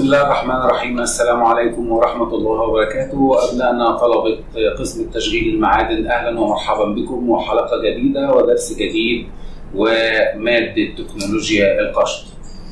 بسم الله الرحمن الرحيم السلام عليكم ورحمة الله وبركاته أبنائنا طلبة قسم التشغيل المعادن أهلا ومرحبا بكم وحلقة جديدة ودرس جديد ومادة تكنولوجيا القشط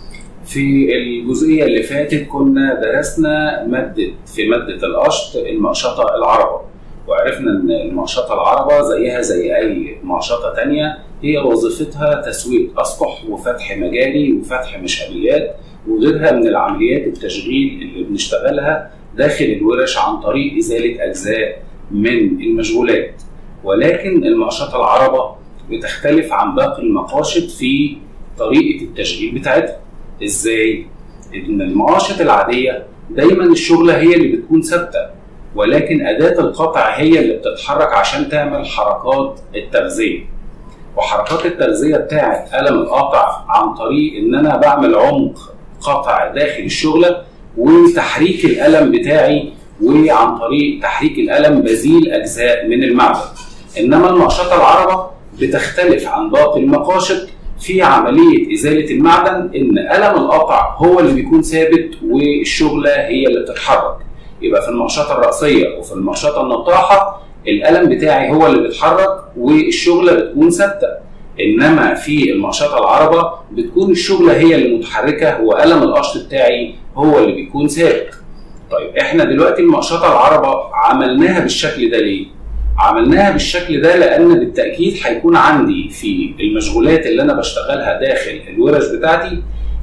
في الجزئية اللي فاتت كنا درسنا مادة في مادة القشط المقشطة العربة وعرفنا ان المقشطة العربة زيها زي أي مقشطة تانية هي وظيفتها تسوية أسطح وفتح مجاري وفتح مشابيات وغيرها من العمليات التشغيل اللي بنشتغلها داخل الورش عن طريق إزالة أجزاء من المشغولات ولكن المقشطة العربة بتختلف عن باقي المقاشط في طريقة التشغيل بتاعتها إزاي؟ إن المقاشط العادية دايما الشغلة هي اللي بتكون ثابتة ولكن أداة القطع هي اللي بتتحرك عشان تعمل حركات التغذية وحركات التغذية بتاعت قلم القطع عن طريق إن أنا بعمل عمق قطع داخل الشغلة وتحريك القلم بتاعي وعن طريق تحريك القلم بزيل أجزاء من المعدن إنما المقشطة العربة بتختلف عن باقي المقاشط في عملية إزالة المعدن إن قلم القطع هو اللي بيكون ثابت والشغلة هي اللي بتتحرك يبقى في المقشطة الرأسية وفي المقشطة النطاحة القلم بتاعي هو اللي بيتحرك والشغلة بتكون ثابتة انما في المقشطه العربه بتكون الشغله هي اللي متحركه وقلم القشط بتاعي هو اللي بيكون ثابت. طيب احنا دلوقتي المقشطه العربه عملناها بالشكل ده ليه؟ عملناها بالشكل ده لان بالتاكيد هيكون عندي في المشغولات اللي انا بشتغلها داخل الورش بتاعتي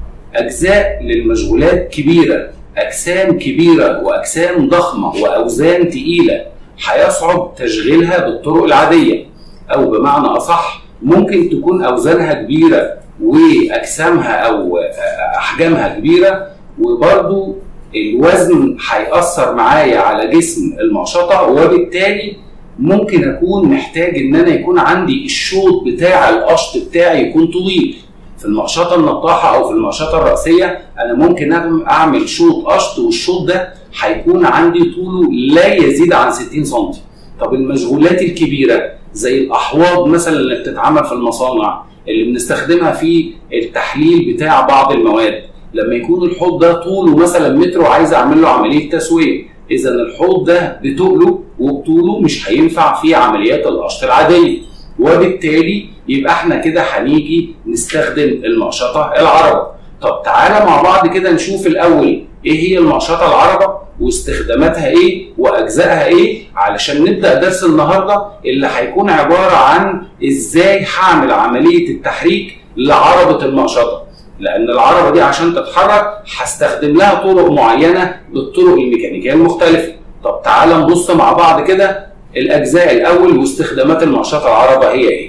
اجزاء للمشغولات كبيره اجسام كبيره واجسام ضخمه واوزان تقيله هيصعب تشغيلها بالطرق العاديه او بمعنى اصح ممكن تكون اوزانها كبيره واجسامها او احجامها كبيره وبرضو الوزن هيأثر معايا على جسم المقشطه وبالتالي ممكن اكون محتاج ان انا يكون عندي الشوط بتاع القشط بتاعي يكون طويل في المقشطه النطاحه او في المقشطه الراسيه انا ممكن اعمل شوط قشط والشوط ده هيكون عندي طوله لا يزيد عن 60 سم طب المشغولات الكبيره زي الاحواض مثلا اللي بتتعمل في المصانع اللي بنستخدمها في التحليل بتاع بعض المواد لما يكون الحوض ده طوله مثلا متر وعايز اعمل له عمليه تسويه اذا الحوض ده بتقله وبطوله مش هينفع في عمليات القشط العاديه وبالتالي يبقى احنا كده هنيجي نستخدم المقشطه العربه طب تعالى مع بعض كده نشوف الاول ايه هي المقشطه العربه واستخداماتها ايه واجزائها ايه علشان نبدا درس النهارده اللي هيكون عباره عن ازاي هعمل عمليه التحريك لعربه المقشطه لان العربه دي عشان تتحرك هستخدم لها طرق معينه بالطرق الميكانيكيه المختلفه طب تعالى نبص مع بعض كده الاجزاء الاول واستخدامات المقشطه العربه هي ايه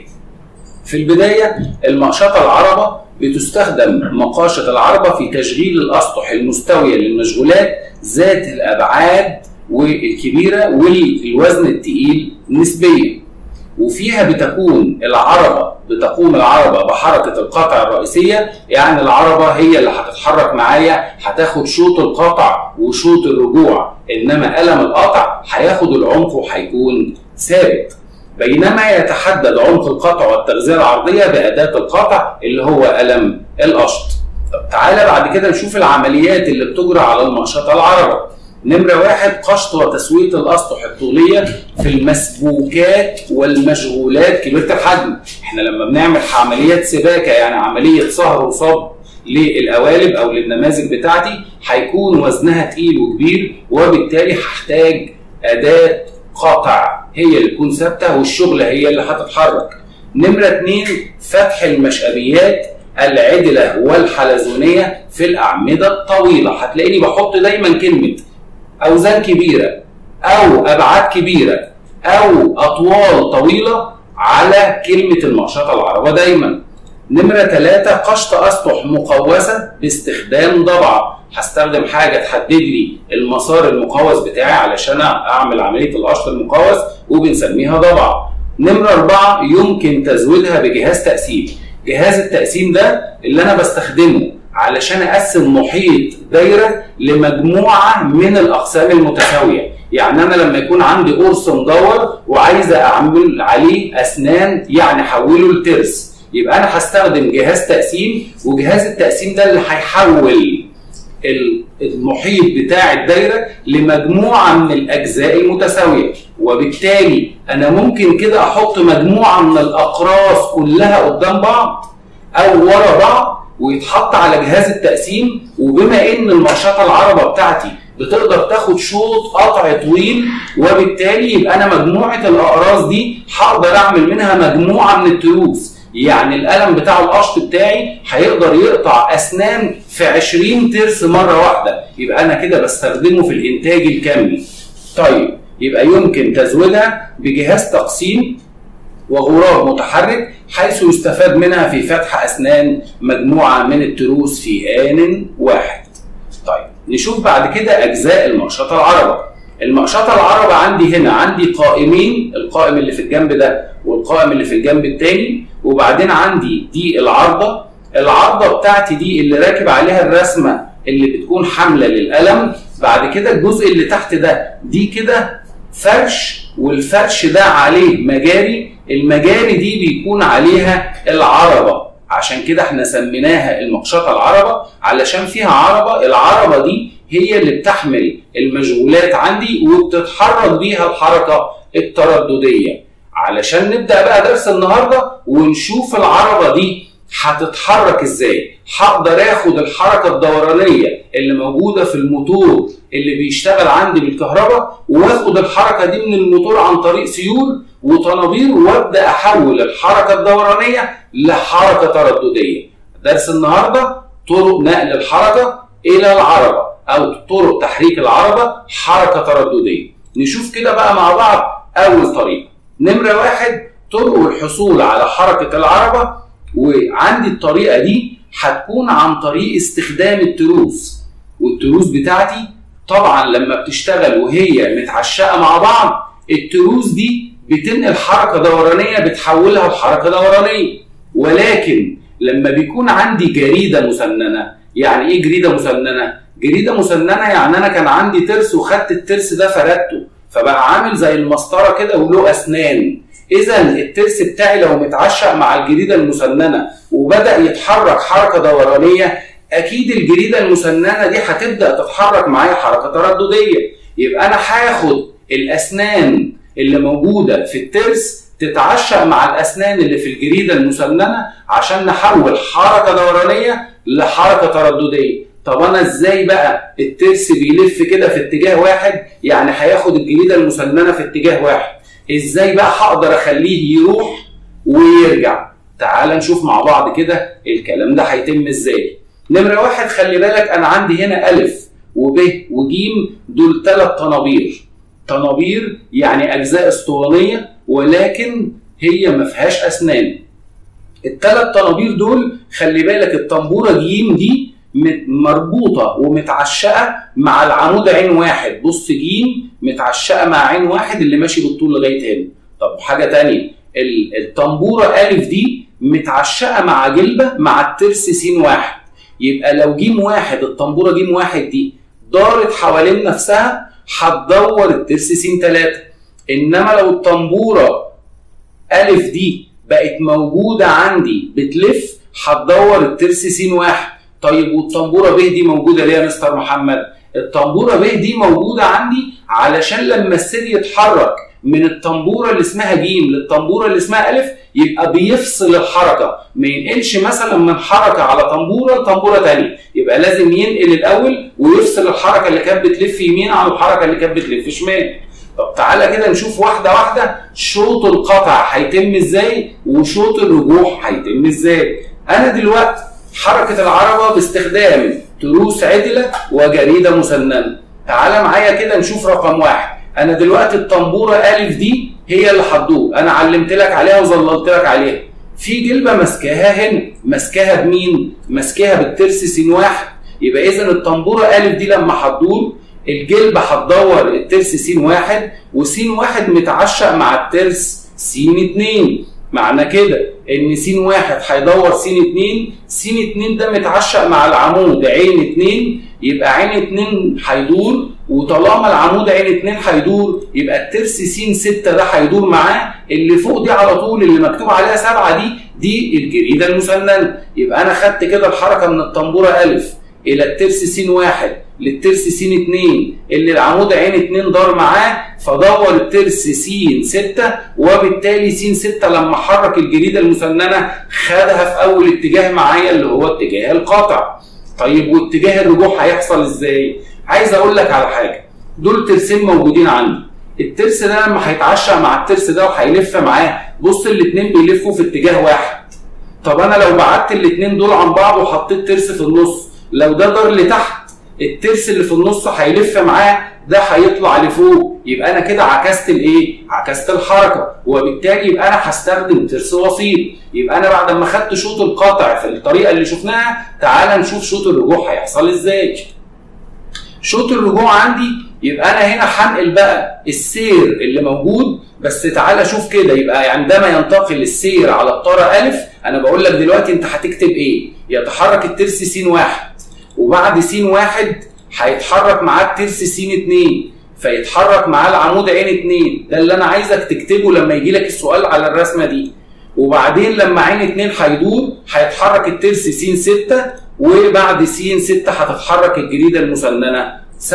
في البدايه المقشطه العربه بتستخدم مقاشط العربة في تشغيل الأسطح المستوية للمشغولات ذات الأبعاد والكبيرة والوزن التقيل نسبيا وفيها بتكون العربة بتقوم العربة بحركة القطع الرئيسية يعني العربة هي اللي هتتحرك معايا هتاخد شوط القطع وشوط الرجوع إنما قلم القطع هياخد العمق وهيكون ثابت بينما يتحدد عمق القطع والتغذية العرضية بأداة القطع اللي هو قلم القشط. طب تعالى بعد كده نشوف العمليات اللي بتجرى على المقشطة العربة. نمرة واحد قشط وتسوية الأسطح الطولية في المسبوكات والمشغولات كبيرة الحجم. احنا لما بنعمل عمليات سباكة يعني عملية صهر وصب للقوالب أو للنماذج بتاعتي هيكون وزنها تقيل وكبير وبالتالي هحتاج أداة قطع هي اللي تكون ثابته والشغله هي اللي هتتحرك. نمره اثنين فتح المشقبيات العدله والحلزونيه في الاعمده الطويله، هتلاقيني بحط دايما كلمه اوزان كبيره او ابعاد كبيره او اطوال طويله على كلمه المقشطه العربه دايما. نمره ثلاثه قشط اسطح مقوسه باستخدام ضبعه. هستخدم حاجه تحدد لي المسار المقوس بتاعي علشان اعمل عمليه القشط المقوس وبنسميها ضبعه. نمره اربعه يمكن تزويدها بجهاز تقسيم. جهاز التقسيم ده اللي انا بستخدمه علشان اقسم محيط دايره لمجموعه من الاقسام المتساويه. يعني انا لما يكون عندي قرص مدور وعايز اعمل عليه اسنان يعني احوله لترس يبقى انا هستخدم جهاز تقسيم وجهاز التقسيم ده اللي هيحول المحيط بتاع الدايره لمجموعه من الاجزاء المتساويه وبالتالي انا ممكن كده احط مجموعه من الاقراص كلها قدام بعض او ورا بعض ويتحط على جهاز التقسيم وبما ان المرشطه العربه بتاعتي بتقدر تاخد شوط قطع طويل وبالتالي يبقى انا مجموعه الاقراص دي هقدر اعمل منها مجموعه من التروس يعني القلم بتاع القشط بتاعي هيقدر يقطع اسنان في 20 ترس مره واحده يبقى انا كده بستخدمه في الانتاج الكمي طيب يبقى يمكن تزويدها بجهاز تقسيم وغراب متحرك حيث يستفاد منها في فتح اسنان مجموعه من التروس في ان واحد. طيب نشوف بعد كده اجزاء المقشطه العربه. المقشطه العربه عندي هنا عندي قائمين القائم اللي في الجنب ده والقائم اللي في الجنب الثاني وبعدين عندي دي العارضه العارضه بتاعتي دي اللي راكب عليها الرسمه اللي بتكون حامله للقلم بعد كده الجزء اللي تحت ده دي كده فرش والفرش ده عليه مجاري المجاري دي بيكون عليها العربه عشان كده احنا سميناها المقشطه العربه علشان فيها عربه العربه دي هي اللي بتحمل المشغولات عندي وبتتحرك بيها الحركه التردديه علشان نبدا بقى درس النهارده ونشوف العربه دي هتتحرك ازاي هقدر اخد الحركه الدورانيه اللي موجوده في الموتور اللي بيشتغل عندي بالكهرباء واخد الحركه دي من الموتور عن طريق سيول وطنابير وابدا احول الحركه الدورانيه لحركه تردديه درس النهارده طرق نقل الحركه الى العربه او طرق تحريك العربه حركه تردديه نشوف كده بقى مع بعض اول طريقه نمره واحد طرق الحصول على حركه العربه وعندي الطريقه دي هتكون عن طريق استخدام التروس والتروس بتاعتي طبعا لما بتشتغل وهي متعشقه مع بعض التروس دي بتنقل حركه دورانيه بتحولها لحركه دورانيه ولكن لما بيكون عندي جريده مسننه يعني ايه جريده مسننه جريده مسننه يعني انا كان عندي ترس وخدت الترس ده فردته فبقى عامل زي المسطره كده وله اسنان اذا الترس بتاعي لو متعشق مع الجريده المسننه وبدا يتحرك حركه دورانيه اكيد الجريده المسننه دي هتبدا تتحرك معايا حركه تردديه يبقى انا هاخد الاسنان اللي موجوده في الترس تتعشق مع الاسنان اللي في الجريده المسننه عشان نحول حركه دورانيه لحركه تردديه طب انا ازاي بقى الترس بيلف كده في اتجاه واحد يعني هياخد الجريده المسننه في اتجاه واحد ازاي بقى هقدر اخليه يروح ويرجع تعال نشوف مع بعض كده الكلام ده هيتم ازاي نمرة واحد خلي بالك أنا عندي هنا ألف وب وجيم دول ثلاث طنابير طنابير يعني أجزاء اسطوانية ولكن هي ما فيهاش أسنان الثلاث طنابير دول خلي بالك الطنبورة جيم دي مربوطة ومتعشقة مع العمود عين واحد بص جيم متعشقة مع عين واحد اللي ماشي بالطول لغاية هنا طب حاجة تانية الطنبورة ألف دي متعشقة مع جلبة مع الترس س واحد يبقى لو جيم واحد الطنبوره جيم واحد دي دارت حوالين نفسها هتدور الترس س 3 انما لو الطنبوره الف دي بقت موجوده عندي بتلف هتدور الترس س 1 طيب والطنبوره ب دي موجوده ليه يا مستر محمد؟ الطنبوره ب دي موجوده عندي علشان لما السير يتحرك من الطنبوره اللي اسمها ج للطنبوره اللي اسمها الف يبقى بيفصل الحركه ما ينقلش مثلا من حركه على طنبوره لطنبوره ثانيه يبقى لازم ينقل الاول ويفصل الحركه اللي كانت بتلف يمين عن الحركه اللي كانت بتلف شمال طب تعالى كده نشوف واحده واحده شوط القطع هيتم ازاي وشوط الرجوع هيتم ازاي انا دلوقتي حركه العربه باستخدام تروس عدله وجريده مسننه تعالى معايا كده نشوف رقم واحد انا دلوقتي الطنبوره الف دي هي اللي هتدور انا علمت لك عليها وظللت لك عليها في جلبه ماسكاها هنا ماسكاها بمين ماسكاها بالترس س واحد يبقى اذا الطنبوره الف دي لما هتدور الجلبه هتدور الترس س واحد وس واحد متعشق مع الترس س اتنين معنى كده ان س واحد هيدور س اتنين س اتنين ده متعشق مع العمود عين اتنين يبقى عين اتنين هيدور وطالما العمود عين اتنين هيدور يبقى الترس س 6 ده هيدور معاه اللي فوق دي على طول اللي مكتوب عليها 7 دي دي الجريده المسننه يبقى انا خدت كده الحركه من الطنبوره الف الى الترس س واحد للترس س 2 اللي العمود عين 2 دار معاه فدور الترس س 6 وبالتالي س 6 لما حرك الجريده المسننه خدها في اول اتجاه معايا اللي هو اتجاه القاطع. طيب واتجاه الرجوع هيحصل ازاي؟ عايز اقول لك على حاجه دول ترسين موجودين عندي. الترس ده لما هيتعشق مع الترس ده وهيلف معاه بص الاثنين بيلفوا في اتجاه واحد. طب انا لو بعدت الاثنين دول عن بعض وحطيت ترس في النص لو ده دار لتحت الترس اللي في النص هيلف معاه ده هيطلع لفوق يبقى انا كده عكست الايه؟ عكست الحركه وبالتالي يبقى انا هستخدم ترس وسيط يبقى انا بعد ما خدت شوط القاطع في الطريقه اللي شفناها تعال نشوف شوط الرجوع هيحصل ازاي. شوط الرجوع عندي يبقى انا هنا هنقل بقى السير اللي موجود بس تعالى شوف كده يبقى يعني ده ما ينتقل السير على الطاره الف انا بقول لك دلوقتي انت هتكتب ايه؟ يتحرك الترس س واحد وبعد س واحد هيتحرك معاه الترس س 2 فيتحرك معاه العمود عين 2 ده اللي انا عايزك تكتبه لما يجي لك السؤال على الرسمه دي وبعدين لما عين 2 هيدور هيتحرك الترس س 6 وبعد س 6 هتتحرك الجريده المسننه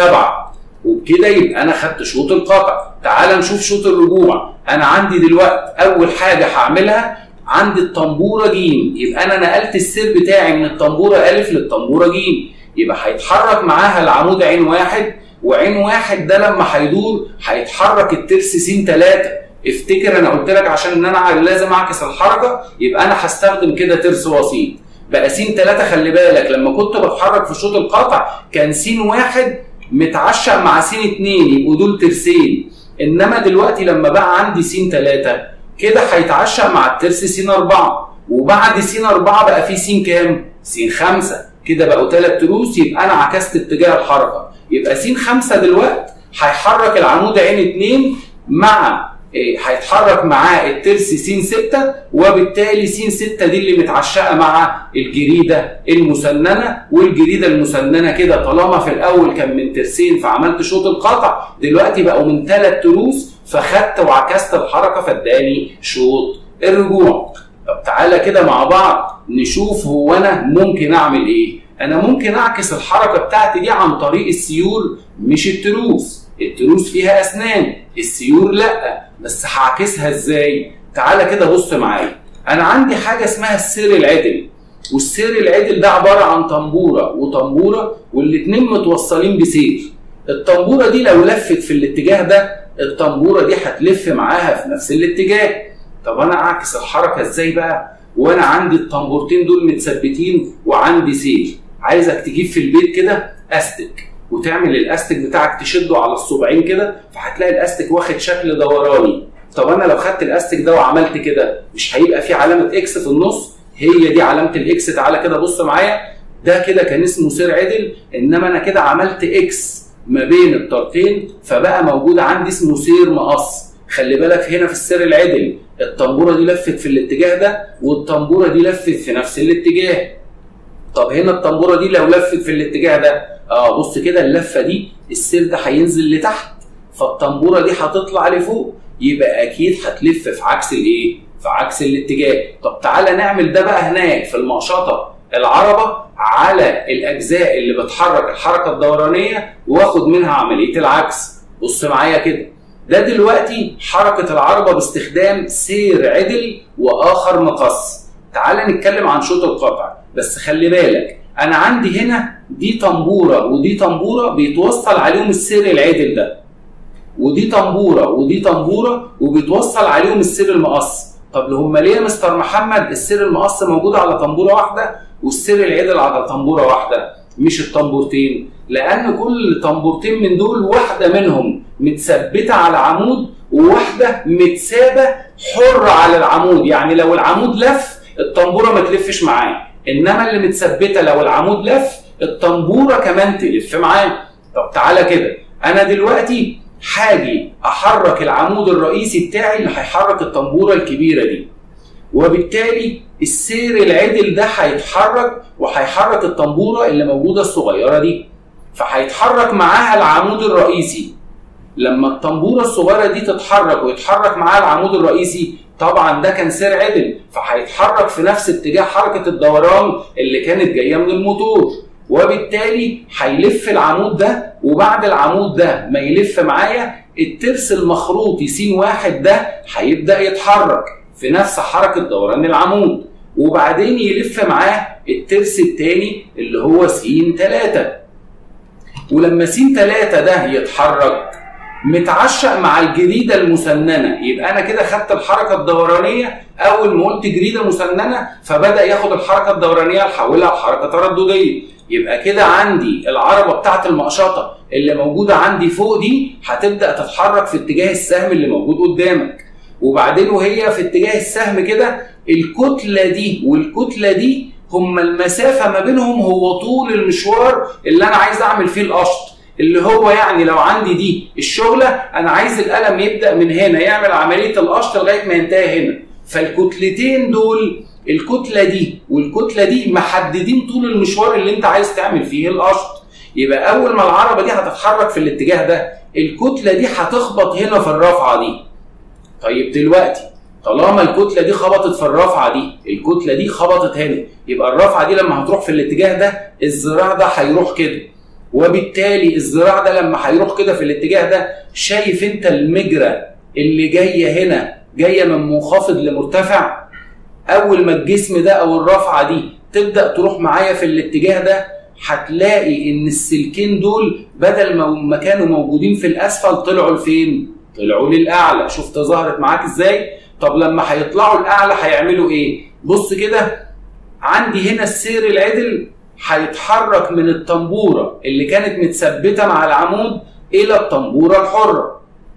7 وبكده يبقى انا خدت شوط القطع تعال نشوف شوط الرجوع انا عندي دلوقتي اول حاجه هعملها عندي الطنبوره ج يبقى انا نقلت السير بتاعي من الطنبوره ا للطنبوره ج يبقى هيتحرك معاها العمود عين واحد وعين واحد ده لما هيدور هيتحرك الترس س 3 افتكر انا قلت لك عشان ان انا لازم اعكس الحركه يبقى انا هستخدم كده ترس وسيط بقى س 3 خلي بالك لما كنت بتحرك في شوط القطع كان س واحد متعشق مع س 2 يبقوا دول ترسين انما دلوقتي لما بقى عندي س 3 كده هيتعشق مع الترس س 4 وبعد س 4 بقى في س كام؟ س 5 كده بقوا ثلاث تروس يبقى انا عكست اتجاه الحركه يبقى س 5 دلوقتي هيحرك العمود عين 2 مع إيه هيتحرك معاه الترس س 6 وبالتالي س 6 دي اللي متعشقه مع الجريده المسننه والجريده المسننه كده طالما في الاول كان من ترسين فعملت شوط القطع دلوقتي بقوا من ثلاث تروس فخدت وعكست الحركه فاداني شوط الرجوع. طب تعالى كده مع بعض نشوف هو انا ممكن اعمل ايه؟ انا ممكن اعكس الحركه بتاعتي دي عن طريق السيول مش التروس. التروس فيها اسنان، السيور لا، بس هعكسها ازاي؟ تعالى كده بص معايا. انا عندي حاجه اسمها السير العدل. والسير العدل ده عباره عن طنبوره وطنبوره والاثنين متوصلين بسير. الطنبوره دي لو لفت في الاتجاه ده الطنبوره دي هتلف معاها في نفس الاتجاه. طب انا اعكس الحركه ازاي بقى؟ وانا عندي الطنبورتين دول متثبتين وعندي سير. عايزك تجيب في البيت كده استك وتعمل الاستك بتاعك تشده على الصبعين كده فهتلاقي الاستك واخد شكل دوراني. طب انا لو خدت الاستك ده وعملت كده مش هيبقى في علامه اكس في النص؟ هي دي علامه الاكس تعالى كده بص معايا ده كده كان اسمه سير عدل انما انا كده عملت اكس ما بين الطرفين فبقى موجود عندي اسمه سير مقص خلي بالك هنا في السير العدل الطنبوره دي لفت في الاتجاه ده والطنبوره دي لفت في نفس الاتجاه طب هنا الطنبوره دي لو لفت في الاتجاه ده اه بص كده اللفه دي السير ده هينزل لتحت فالطنبوره دي هتطلع لفوق يبقى اكيد هتلف في عكس الايه في عكس الاتجاه طب تعالى نعمل ده بقى هناك في المقشطه العربه على الاجزاء اللي بتحرك الحركه الدورانيه واخد منها عمليه العكس بص معايا كده ده دلوقتي حركه العربه باستخدام سير عدل واخر مقص تعال نتكلم عن شوط القطع بس خلي بالك انا عندي هنا دي طنبوره ودي طنبوره بيتوصل عليهم السير العدل ده ودي طنبوره ودي طنبوره وبيتوصل عليهم السير المقص طب لو هم ليه يا مستر محمد السير المقص موجود على طنبوره واحده والسير العدل على طنبوره واحده مش الطنبورتين لان كل طنبورتين من دول واحده منهم متثبته على عمود وواحده متسابه حره على العمود يعني لو العمود لف الطنبوره ما تلفش معاه انما اللي متثبته لو العمود لف الطنبوره كمان تلف معاه طب تعالى كده انا دلوقتي هاجي احرك العمود الرئيسي بتاعي اللي هيحرك الطنبوره الكبيره دي وبالتالي السير العدل ده هيتحرك وهيحرك الطنبوره اللي موجوده الصغيره دي فهيتحرك معاها العمود الرئيسي لما الطنبوره الصغيره دي تتحرك ويتحرك معاها العمود الرئيسي طبعا ده كان سير عدل فهيتحرك في نفس اتجاه حركه الدوران اللي كانت جايه من الموتور وبالتالي هيلف العمود ده وبعد العمود ده ما يلف معايا الترس المخروطي س واحد ده هيبدا يتحرك في نفس حركه دوران العمود وبعدين يلف معاه الترس الثاني اللي هو س 3 ولما س 3 ده يتحرك متعشق مع الجريدة المسننة يبقى أنا كده خدت الحركة الدورانية أول ما قلت جريدة مسننة فبدأ ياخد الحركة الدورانية يحولها لحركة ترددية يبقى كده عندي العربة بتاعت المقشطة اللي موجودة عندي فوق دي هتبدأ تتحرك في اتجاه السهم اللي موجود قدامك وبعدين وهي في اتجاه السهم كده الكتلة دي والكتلة دي هما المسافة ما بينهم هو طول المشوار اللي أنا عايز أعمل فيه القشط اللي هو يعني لو عندي دي الشغلة أنا عايز القلم يبدأ من هنا يعمل عملية القشط لغاية ما ينتهي هنا فالكتلتين دول الكتلة دي والكتلة دي محددين طول المشوار اللي أنت عايز تعمل فيه القشط يبقى أول ما العربة دي هتتحرك في الاتجاه ده الكتلة دي هتخبط هنا في الرافعة دي طيب دلوقتي طالما الكتله دي خبطت في الرافعه دي الكتله دي خبطت هنا يبقى الرافعه دي لما هتروح في الاتجاه ده الذراع ده هيروح كده وبالتالي الذراع ده لما هيروح كده في الاتجاه ده شايف انت المجرى اللي جايه هنا جايه من منخفض لمرتفع اول ما الجسم ده او الرافعه دي تبدا تروح معايا في الاتجاه ده هتلاقي ان السلكين دول بدل ما كانوا موجودين في الاسفل طلعوا لفين؟ طلعوا للاعلى شفت ظهرت معاك ازاي؟ طب لما هيطلعوا الاعلى هيعملوا ايه؟ بص كده عندي هنا السير العدل هيتحرك من الطنبوره اللي كانت متثبته مع العمود الى الطنبوره الحره.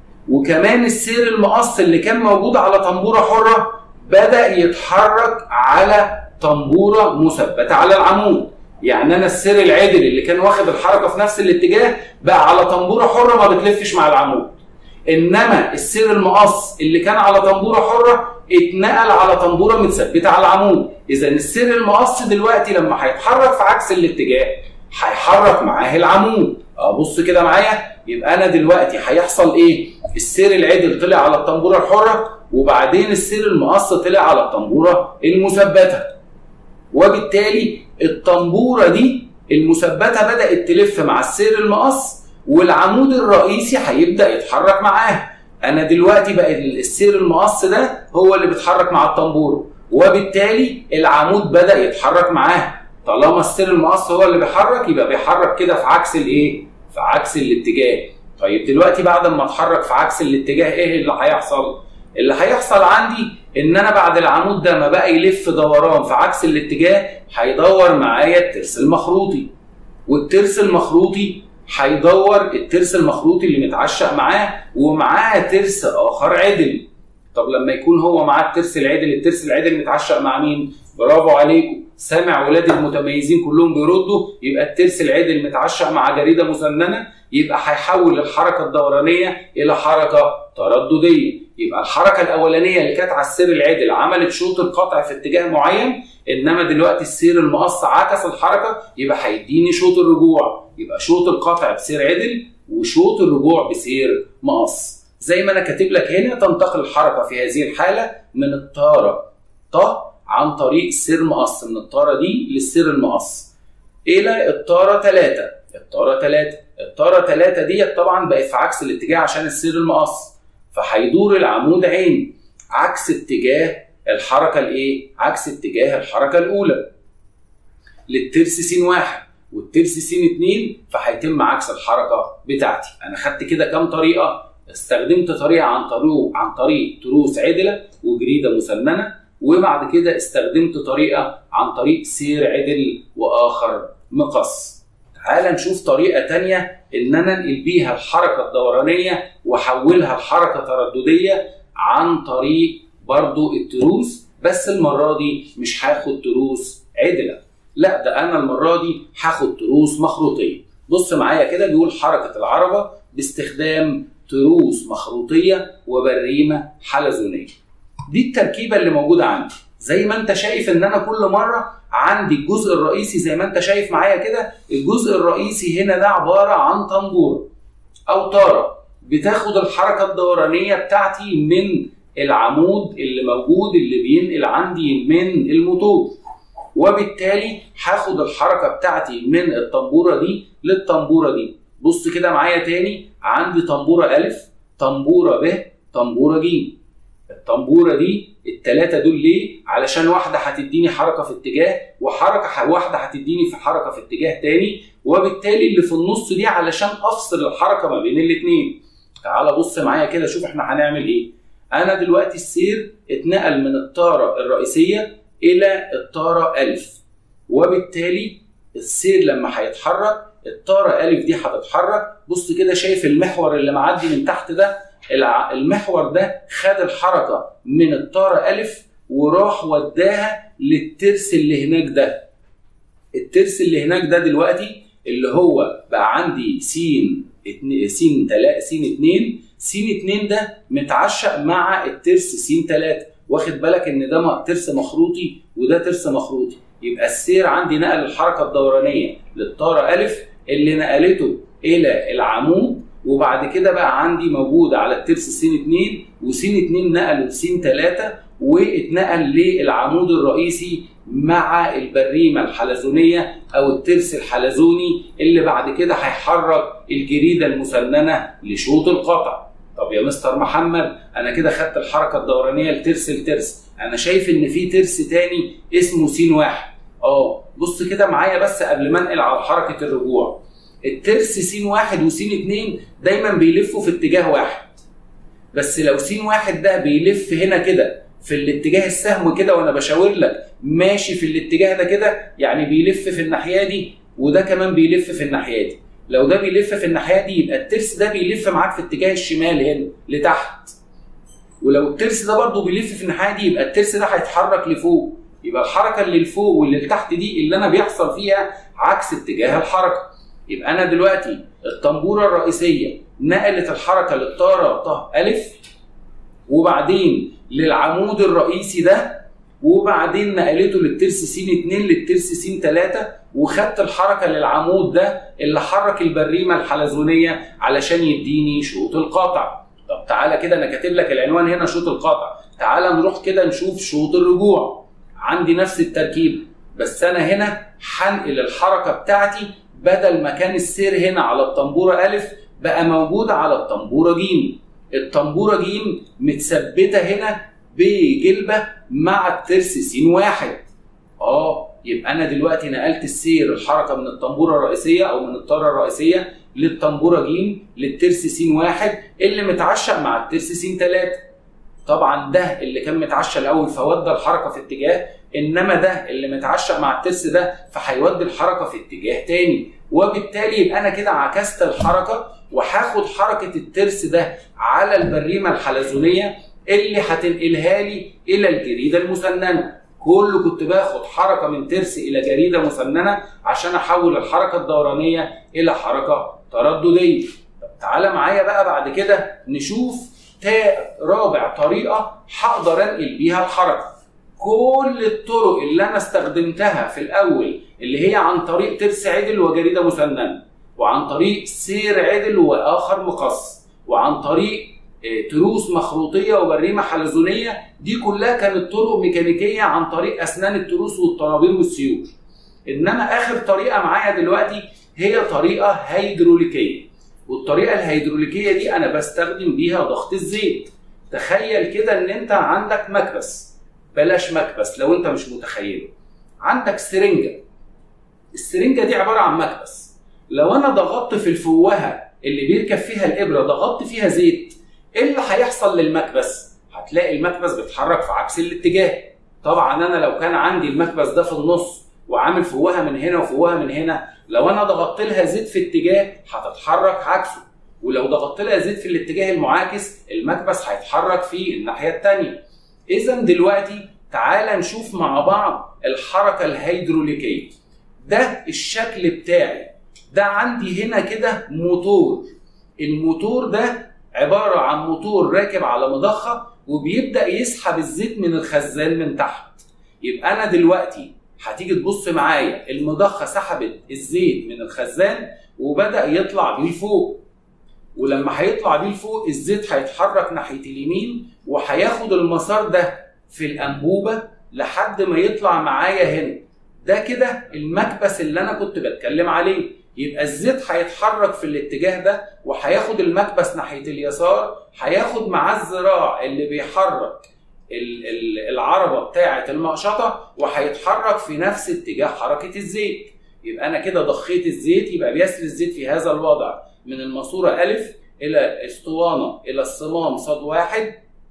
وكمان السير المقص اللي كان موجود على طنبوره حره بدا يتحرك على طنبوره مثبته على العمود. يعني انا السير العدل اللي كان واخد الحركه في نفس الاتجاه بقى على طنبوره حره ما بتلفش مع العمود. انما السير المقص اللي كان على طنبوره حره اتنقل على طنبوره متثبته على العمود اذا السير المقص دلوقتي لما هيتحرك في عكس الاتجاه هيحرك معاه العمود ابص كده معايا يبقى انا دلوقتي هيحصل ايه السير العدل طلع على الطنبوره الحره وبعدين السير المقص طلع على الطنبوره المثبته وبالتالي الطنبوره دي المثبته بدات تلف مع السير المقص والعمود الرئيسي هيبدا يتحرك معاه انا دلوقتي بقى السير المقص ده هو اللي بيتحرك مع الطنبوره وبالتالي العمود بدا يتحرك معاه طالما السير المقص هو اللي بيحرك يبقى بيحرك كده في عكس الايه في عكس الاتجاه طيب دلوقتي بعد ما اتحرك في عكس الاتجاه ايه اللي هيحصل اللي هيحصل عندي ان انا بعد العمود ده ما بقى يلف دوران في عكس الاتجاه هيدور معايا الترس المخروطي والترس المخروطي هيدور الترس المخروطي اللي متعشق معاه ومعاه ترس اخر عدل طب لما يكون هو معاه الترس العدل الترس العدل متعشق مع مين برافو عليكم سامع ولاد المتميزين كلهم بيردوا يبقى الترس العدل متعشق مع جريده مسننه يبقى هيحول الحركه الدورانيه الى حركه تردديه يبقى الحركه الاولانيه اللي كانت على السير العدل عملت شوط القطع في اتجاه معين انما دلوقتي السير المقص عكس الحركه يبقى هيديني شوط الرجوع يبقى شوط القطع بسير عدل وشوط الرجوع بسير مقص زي ما انا كاتب لك هنا تنتقل الحركه في هذه الحاله من الطاره ط عن طريق سير مقص من الطاره دي للسير المقص الى الطاره 3 الطاره 3 الطاره 3 ديت طبعا بقت في عكس الاتجاه عشان السير المقص فهيدور العمود عين عكس اتجاه الحركه الايه؟ عكس اتجاه الحركه الاولى للترس س واحد والترس س 2 فهيتم عكس الحركه بتاعتي انا خدت كده كام طريقه استخدمت طريقه عن طريق عن طريق تروس عدله وجريده مسننه وبعد كده استخدمت طريقه عن طريق سير عدل واخر مقص تعال نشوف طريقه تانية ان انا انقل بيها الحركه الدورانيه واحولها لحركه تردديه عن طريق برضو التروس بس المره دي مش هاخد تروس عدله لا ده انا المره دي هاخد تروس مخروطيه بص معايا كده بيقول حركه العربه باستخدام تروس مخروطيه وبريمه حلزونيه دي التركيبه اللي موجوده عندي زي ما انت شايف ان انا كل مره عندي الجزء الرئيسي زي ما انت شايف معايا كده الجزء الرئيسي هنا ده عباره عن طنبوره او طاره بتاخد الحركه الدورانيه بتاعتي من العمود اللي موجود اللي بينقل عندي من الموتور وبالتالي هاخد الحركه بتاعتي من الطنبوره دي للطنبوره دي بص كده معايا تاني عندي طنبوره الف طنبوره ب طنبوره ج الطنبوره دي الثلاثه دول ليه علشان واحده هتديني حركه في اتجاه وحركه واحده هتديني في حركه في اتجاه تاني وبالتالي اللي في النص دي علشان افصل الحركه ما بين الاثنين تعال بص معايا كده شوف احنا هنعمل ايه انا دلوقتي السير اتنقل من الطاره الرئيسيه الى الطاره الف وبالتالي السير لما هيتحرك الطاره الف دي هتتحرك بص كده شايف المحور اللي معدي من تحت ده المحور ده خد الحركه من الطاره الف وراح وداها للترس اللي هناك ده الترس اللي هناك ده دلوقتي اللي هو بقى عندي س س تلا س 2 س 2 ده متعشق مع الترس س 3 واخد بالك ان ده ترس مخروطي وده ترس مخروطي يبقى السير عندي نقل الحركه الدورانيه للطاره الف اللي نقلته الى العمود وبعد كده بقى عندي موجود على الترس س 2 وس 2 نقل س 3 واتنقل للعمود الرئيسي مع البريمه الحلزونيه او الترس الحلزوني اللي بعد كده هيحرك الجريده المسننه لشوط القطع. طب يا مستر محمد انا كده خدت الحركه الدورانيه لترس لترس، انا شايف ان في ترس تاني اسمه س واحد. اه بص كده معايا بس قبل ما انقل على حركه الرجوع. الترس س واحد وس اتنين دايما بيلفوا في اتجاه واحد. بس لو س واحد ده بيلف هنا كده في الاتجاه السهم كده وانا بشاور لك ماشي في الاتجاه ده كده يعني بيلف في الناحيه دي وده كمان بيلف في الناحيه دي لو ده بيلف في الناحيه دي يبقى الترس ده بيلف معاك في اتجاه الشمال هنا لتحت ولو الترس ده برضه بيلف في الناحيه دي يبقى الترس ده هيتحرك لفوق يبقى الحركه اللي لفوق واللي لتحت دي اللي انا بيحصل فيها عكس اتجاه الحركه يبقى انا دلوقتي الطنبوره الرئيسيه نقلت الحركه للطاره ط الف وبعدين للعمود الرئيسي ده وبعدين نقلته للترس س 2 للترس س 3 وخدت الحركه للعمود ده اللي حرك البريمه الحلزونيه علشان يديني شوط القاطع. طب تعالى كده انا كاتب لك العنوان هنا شوط القاطع، تعالى نروح كده نشوف شوط الرجوع. عندي نفس التركيب بس انا هنا هنقل الحركه بتاعتي بدل ما كان السير هنا على الطنبوره الف بقى موجود على الطنبوره ج. الطنبوره ج متثبته هنا بجلبه مع الترس س واحد. اه يبقى انا دلوقتي نقلت السير الحركه من الطنبوره الرئيسيه او من الطاره الرئيسيه للطنبوره ج للترس س واحد اللي متعشق مع الترس س 3. طبعا ده اللي كان متعشق الاول فودى الحركه في اتجاه انما ده اللي متعشق مع الترس ده فهيودي الحركه في اتجاه تاني وبالتالي يبقى انا كده عكست الحركه وهاخد حركه الترس ده على البريمه الحلزونيه اللي هتنقلها لي الى الجريده المسننه كله كنت باخد حركه من ترس الى جريده مسننه عشان احول الحركه الدورانيه الى حركه تردديه طب تعالى معايا بقى بعد كده نشوف رابع طريقه هقدر انقل بيها الحركه كل الطرق اللي انا استخدمتها في الاول اللي هي عن طريق ترس عدل وجريده مسننه وعن طريق سير عدل واخر مقص وعن طريق تروس مخروطيه وبريمه حلزونيه دي كلها كانت طرق ميكانيكيه عن طريق اسنان التروس والطنابير والسيور انما اخر طريقه معايا دلوقتي هي طريقه هيدروليكيه والطريقه الهيدروليكيه دي انا بستخدم بيها ضغط الزيت تخيل كده ان انت عندك مكبس بلاش مكبس لو انت مش متخيله عندك سرنجه السرنجه دي عباره عن مكبس لو انا ضغطت في الفوهه اللي بيركب فيها الابره ضغطت فيها زيت ايه اللي هيحصل للمكبس هتلاقي المكبس بيتحرك في عكس الاتجاه طبعا انا لو كان عندي المكبس ده في النص وعامل فوهه من هنا وفوهه من هنا لو انا ضغطت لها زيت في اتجاه هتتحرك عكسه ولو ضغطت لها زيت في الاتجاه المعاكس المكبس هيتحرك في الناحيه الثانيه اذا دلوقتي تعال نشوف مع بعض الحركه الهيدروليكيه ده الشكل بتاعي ده عندي هنا كده موتور الموتور ده عباره عن موتور راكب على مضخه وبيبدا يسحب الزيت من الخزان من تحت يبقى انا دلوقتي هتيجي تبص معايا المضخه سحبت الزيت من الخزان وبدا يطلع بيه لفوق ولما هيطلع بيه لفوق الزيت هيتحرك ناحيه اليمين وهياخد المسار ده في الانبوبه لحد ما يطلع معايا هنا ده كده المكبس اللي انا كنت بتكلم عليه يبقى الزيت هيتحرك في الاتجاه ده وهياخد المكبس ناحيه اليسار هياخد معاه الذراع اللي بيحرك العربه بتاعه المقشطه وهيتحرك في نفس اتجاه حركه الزيت يبقى انا كده ضخيت الزيت يبقى بيسري الزيت في هذا الوضع من الماسوره الف الى اسطوانه الى الصمام صاد واحد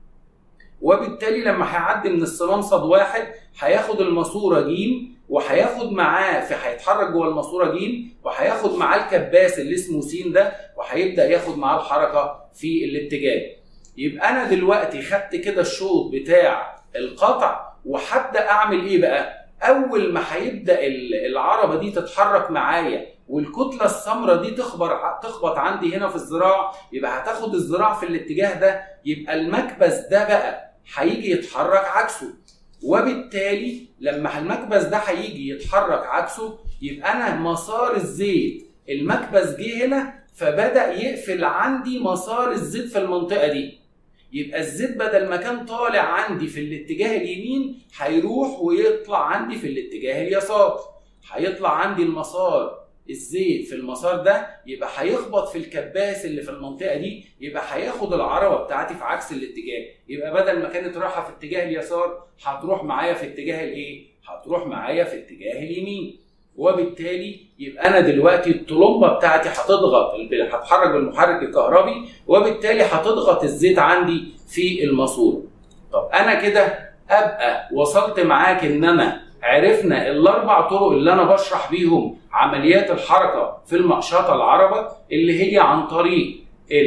وبالتالي لما هيعدي من الصمام صاد واحد هياخد الماسوره جيم وهياخد معاه في هيتحرك جوه الماسوره جيم وهياخد معاه الكباس اللي اسمه س ده وهيبدا ياخد معاه الحركه في الاتجاه يبقى انا دلوقتي خدت كده الشوط بتاع القطع وهبدا اعمل ايه بقى اول ما هيبدا العربه دي تتحرك معايا والكتله السمراء دي تخبر تخبط عندي هنا في الذراع يبقى هتاخد الذراع في الاتجاه ده يبقى المكبس ده بقى هيجي يتحرك عكسه وبالتالي لما المكبس ده هيجي يتحرك عكسه يبقى انا مسار الزيت المكبس جه هنا فبدا يقفل عندي مسار الزيت في المنطقه دي يبقى الزيت بدل ما كان طالع عندي في الاتجاه اليمين هيروح ويطلع عندي في الاتجاه اليسار هيطلع عندي المسار الزيت في المسار ده يبقى هيخبط في الكباس اللي في المنطقه دي يبقى هياخد العربه بتاعتي في عكس الاتجاه يبقى بدل ما كانت رايحه في اتجاه اليسار هتروح معايا في اتجاه الايه هتروح معايا في اتجاه اليمين وبالتالي يبقى انا دلوقتي الطلمبه بتاعتي هتضغط هتحرك بالمحرك الكهربي وبالتالي هتضغط الزيت عندي في الماسوره طب انا كده ابقى وصلت معاك ان انا عرفنا الاربع طرق اللي انا بشرح بيهم عمليات الحركه في المقشطه العربه اللي هي عن طريق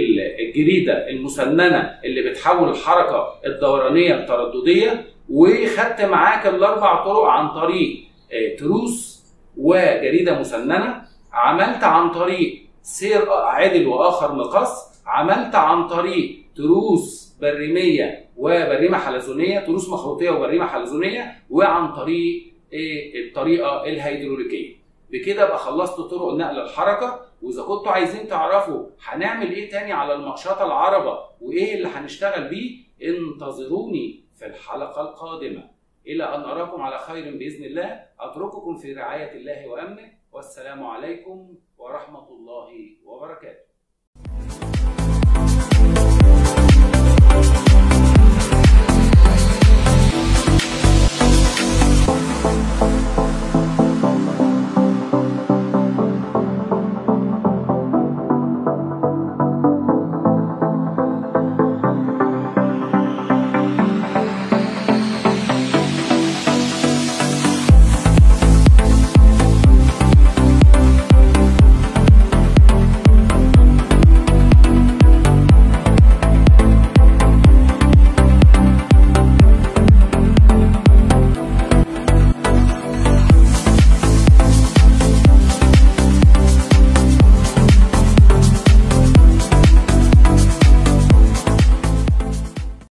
الجريده المسننه اللي بتحول الحركه الدورانيه التردديه وخدت معاك الاربع طرق عن طريق تروس وجريده مسننه عملت عن طريق سير عدل واخر مقص عملت عن طريق تروس بريميه وبريمه حلزونيه تروس مخروطيه وبريمه حلزونيه وعن طريق ايه الطريقه الهيدروليكيه بكده ابقى خلصت طرق نقل الحركه واذا كنتوا عايزين تعرفوا هنعمل ايه تاني على المقشطه العربه وايه اللي هنشتغل بيه انتظروني في الحلقه القادمه الى ان اراكم على خير باذن الله اترككم في رعايه الله وامنه والسلام عليكم ورحمه الله وبركاته